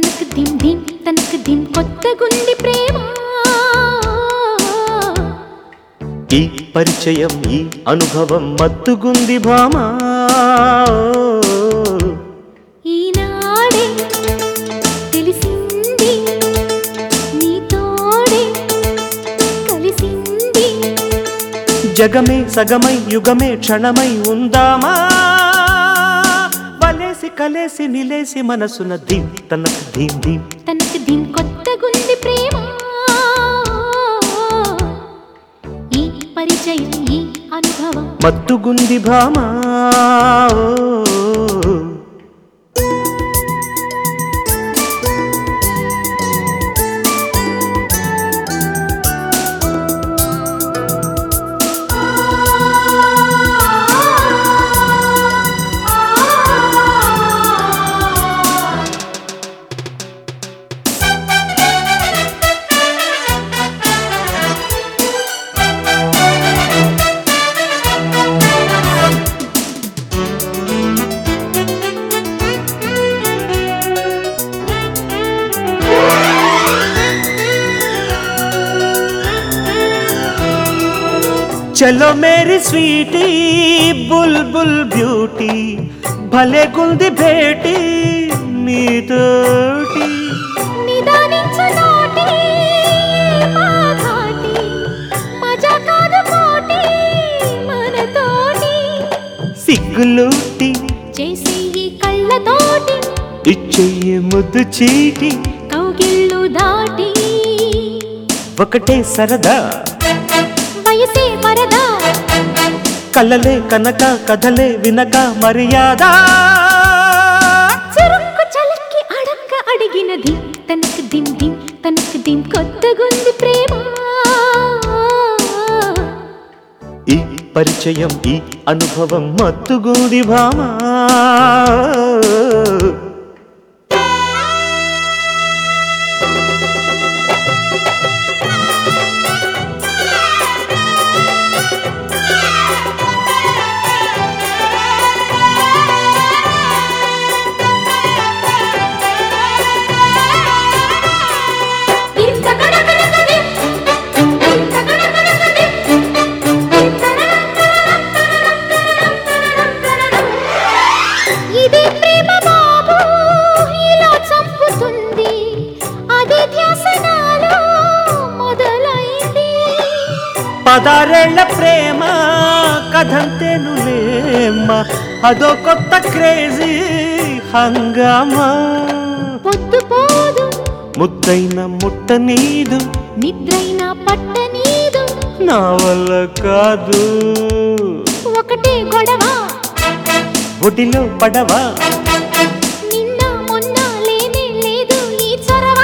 తనకు దిం దిం తనకు దిం కొత్త గుండి ప్రేమ ఈ పరిచయం ఈ అనుభవం మత్తుగుంది భామా ఈనాడే తెలిసింది నీతోడే కలిసింది జగమే సగమై యుగమే క్షణమై ఉందామా వలేసి కలేసి నిలేసి మనసున ధీం తనకు ధీం ధీం తనకు దిం కొత్త గుండి ప్రేమ ఈ పరిచయం ఈ అనుభవం మత్తుగుంది భామా చలో మేరీ స్వీటీ బుల్ బుల్ బ్యూటీ భలే గుంది భేటీ మీతోటి నిదానించు నోటి మాఘాటి మజా కాదు పోటీ మనతోటి సిగ్గులూటి చేసే ఈ కళ్ళతోటి ఇచ్చెయ్యి ముద్దు చీటి కౌగిళ్ళు దాటి ఒకటే సరదా వయసే పరదా కలలే కనక కథలే వినక మర్యాద చురుక్కు చలక్కి అడక్క అడిగినది తనకు దిం దిం తనకు దిం కొత్తగుంది ప్రేమ ఈ పరిచయం ఈ అనుభవం మత్తుగూడి భామా ఇదే ప్రేమ బాబు ఇలా చంపుతుంది అదే ధ్యాస నాలో మొదలైంది పదారేళ్ల ప్రేమ కథంతేనులేమ్మ అదో కొత్త క్రేజీ హంగామా పొద్దు పోదు ముద్దైన ముట్ట నీదు నిద్రైన పట్ట నీదు నా వల్ల కాదు ఒకటే గొడవ ఒడిలో పడవా నిన్న మొన్న లేనే లేదు ఈ చొరవ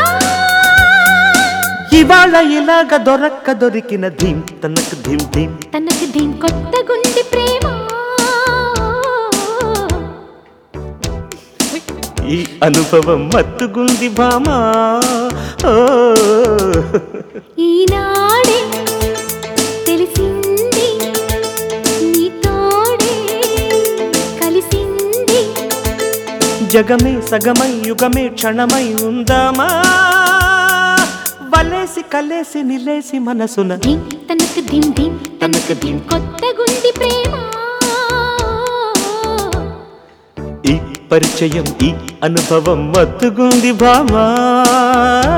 ఇవాళ ఇలాగ దొరక్క దొరికిన ధీం తనకు ధీం ధీం తనకు దీం కొత్త గుండి ప్రేమ ఈ అనుభవం మత్తుగుంది భామా ఓ ఈనాడే తెలిసింది నీతోడే కలిసింది జగమే సగమై యుగమే క్షణమై ఉందామా వలేసి కలేసి నిలేసి మనసున దిం తనకు దిం దిం తనకు దిం కొత్త గుండి ప్రేమ ఈ పరిచయం ఈ అనుభవం మత్తుగుంది భామా